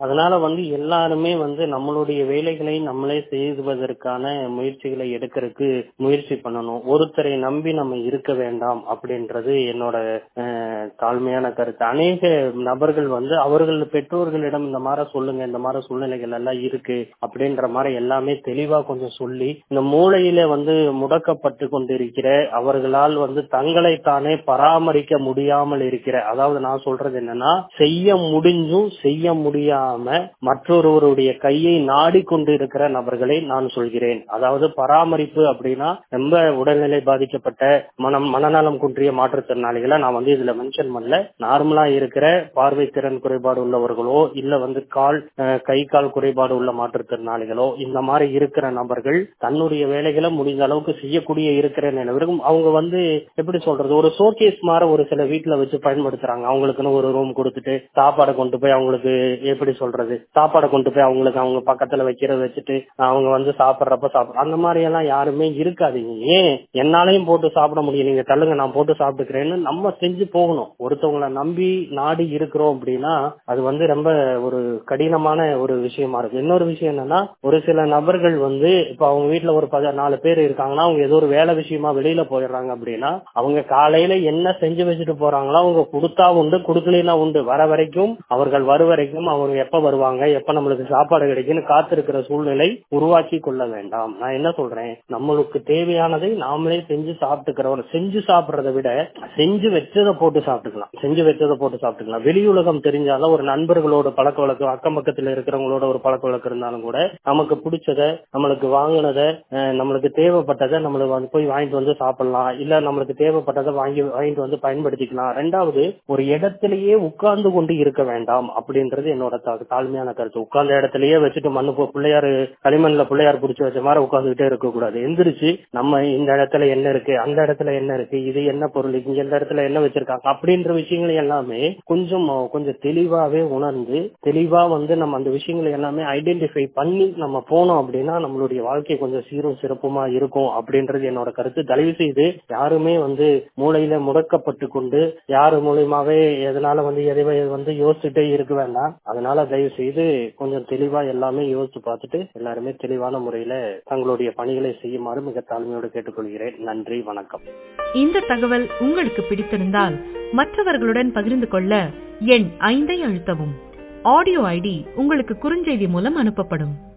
அதனால வந்து எல்லாருமே வந்து நம்மளுடைய வேலைகளை நம்மளே செய்வதற்கான முயற்சிகளை எடுக்கிறதுக்கு முயற்சி பண்ணணும் ஒருத்தரை நம்பி நம்ம இருக்க வேண்டாம் அப்படின்றது என்னோட அஹ், தாழ்மையான கருத்து அநேக நபர்கள் வந்து அவர்கள் பெற்றோர்களிடம் இந்த மாதிரி சொல்லுங்க இந்த மாதிரி சூழ்நிலைகள் எல்லாம் இருக்கு அப்படின்ற மாதிரி எல்லாமே தெளிவா கொஞ்சம் சொல்லி இந்த மூளையில வந்து முடக்கப்பட்டு கொண்டிருக்கிற அவர்களால் வந்து தங்களை தானே பராமரிக்க முடியாமல் இருக்கிற அதாவது நான் சொல்றது என்னன்னா செய்ய முடிஞ்சும் செய்ய முடியாம மற்றொருவருடைய கையை நாடிக்கொண்டு இருக்கிற நபர்களை நான் சொல்கிறேன் அதாவது பராமரிப்பு அப்படின்னா ரொம்ப உடல்நிலை பாதிக்கப்பட்ட மனம் மனநலம் குன்றிய மாற்றுத்திறனாளிகளை நான் வந்து இதுல மென்ஷன் பண்ணல நார்மலா இருக்கிற பார்வை திறன் குறைபாடு உள்ளவர்களோ இல்ல வந்து கால் அஹ், கை கால் குறைபாடு உள்ள மாற்றுத்திறனாளிகளோ இந்த மாதிரி இருக்கிற நபர்கள் தன்னுடைய வேலைகளை முடிந்த அளவுக்கு செய்யக்கூடிய இருக்கிற நிலவரும் அவங்க வந்து எப்படி சொல்றது ஒரு ஷோகேஸ் மாதிரி ஒரு சில வீட்டுல வச்சு பயன்படுத்துறாங்க அவங்களுக்குன்னு ஒரு ரூம் கொடுத்துட்டு சாப்பாடை கொண்டு போய் அவங்களுக்கு எப்படி சொல்றது சாப்பாடை கொண்டு போய் அவங்களுக்கு அவங்க பக்கத்துல வைக்கிறத வச்சுட்டு அவங்க வந்து சாப்பிடுறப்ப சாப்பிட அந்த மாதிரி எல்லாம் யாருமே இருக்காதீங்க ஏன் என்னாலையும் போட்டு சாப்பிட முடியும் நீங்க தள்ளுங்க நான் போட்டு சாப்பிட்டுக்கிறேன்னு நம்ம செஞ்சு போகணும் ஒருத்தவங்கள நம்பி நாடி இருக்கிறோம் அப்படின்னா அது வந்து ரொம்ப ஒரு கடினமான ஒரு விஷயமா இருக்கு இன்னொரு விஷயம் என்னன்னா ஒரு சில நபர்கள் வந்து இப்ப அவங்க வீட்டுல ஒரு பத நாலு பேர் இருக்காங்கன்னா அவங்க ஏதோ ஒரு வேலை விஷயமா வெளியில போயிடுறாங்க அப்படின்னா அவங்க காலையில என்ன செஞ்சு வச்சுட்டு போறாங்களோ அவங்க கொடுத்தா உண்டு கொடுக்கலனா உண்டு வர வரைக்கும் அவர்கள் வரும் வரைக்கும் அவங்க எப்ப வருவாங்க எப்ப நம்மளுக்கு சாப்பாடு கிடைக்குன்னு காத்திருக்கிற சூழ்நிலை உருவாக்கி கொள்ள வேண்டாம் நான் என்ன சொல்றேன் நம்மளுக்கு தேவையானதை நாமளே செஞ்சு சாப்பிட்டுக்கிறோம் செஞ்சு சாப்பிடுறத விட செஞ்சு வச்சதை போட்டு சாப்பிட்டுக்கலாம் செஞ்சு வச்சதை போட்டு சாப்பிட்டுக்கலாம் வெளியுலகம் தெரிஞ்சாலும் ஒரு நண்பர்களோட பழக்க வழக்கம் அக்கம் பக்கத்துல இருக்கிறவங்களோட ஒரு பழக்க வழக்கம் இருந்தாலும் கூட நமக்கு பிடிச்சத நம்மளுக்கு வாங்கினதை நம்மளுக்கு தேவைப்பட்டதை நம்மளுக்கு வந்து போய் வாங்கிட்டு வந்து சாப்பிடலாம் இல்ல நம்மளுக்கு தேவைப்பட்டதை வாங்கி வாங்கிட்டு வந்து பயன்படுத்திக்கலாம் ரெண்டாவது ஒரு இடத்திலேயே உட்கார்ந்து கொண்டு இருக்க வேண்டாம் அப்படின்றது என்னோட தா- தாழ்மையான கருத்து உட்கார்ந்த இடத்திலேயே வச்சுட்டு மண்ணு போ- பிள்ளையாரு களிமண்ல பிள்ளையார் பிடிச்சி வச்ச மாதிரி உட்கார்ந்துகிட்டே இருக்க கூடாது எந்திரிச்சு நம்ம இந்த இடத்துல என்ன இருக்கு அந்த இடத்துல என்ன இருக்கு இது என்ன பொருள் இங்க இந்த இடத்துல என்ன வச்சிருக்காங்க அப்படின்ற விஷயங்கள் எல்லாமே கொஞ்சம் கொஞ்சம் தெளிவாவே உணர்ந்து தெளிவா வந்து நம்ம அந்த விஷயங்களை எல்லாமே ஐடென்டிஃபை பண்ணி நம்ம போனோம் அப்படின்னா நம்மளுடைய வாழ்க்கை கொஞ்சம் சீரும் சிறப்புமா இருக்கும் அப்படின்றது என்னோட கருத்து தயவு செய்து யாருமே வந்து மூளையில முடக்கப்பட்டு கொண்டு யாரு மூலியமாவே எதனால வந்து எதை வந்து யோசிச்சுட்டே இருக்க வேண்டாம் அதனால தயவு செய்து கொஞ்சம் தெளிவா எல்லாமே யோசிச்சு பார்த்துட்டு எல்லாருமே தெளிவான முறையில தங்களுடைய பணிகளை செய்யுமாறு மிக தாழ்மையோடு கேட்டுக்கொள்கிறேன் நன்றி வணக்கம் இந்த தகவல் உங்களுக்கு பிடித்திருந்தால் மற்றவர்களுடன் பகிர்ந்து கொள்ள எண் ஐந்தை அழுத்தவும் ஆடியோ ஐடி உங்களுக்கு குறுஞ்செய்தி மூலம் அனுப்பப்படும்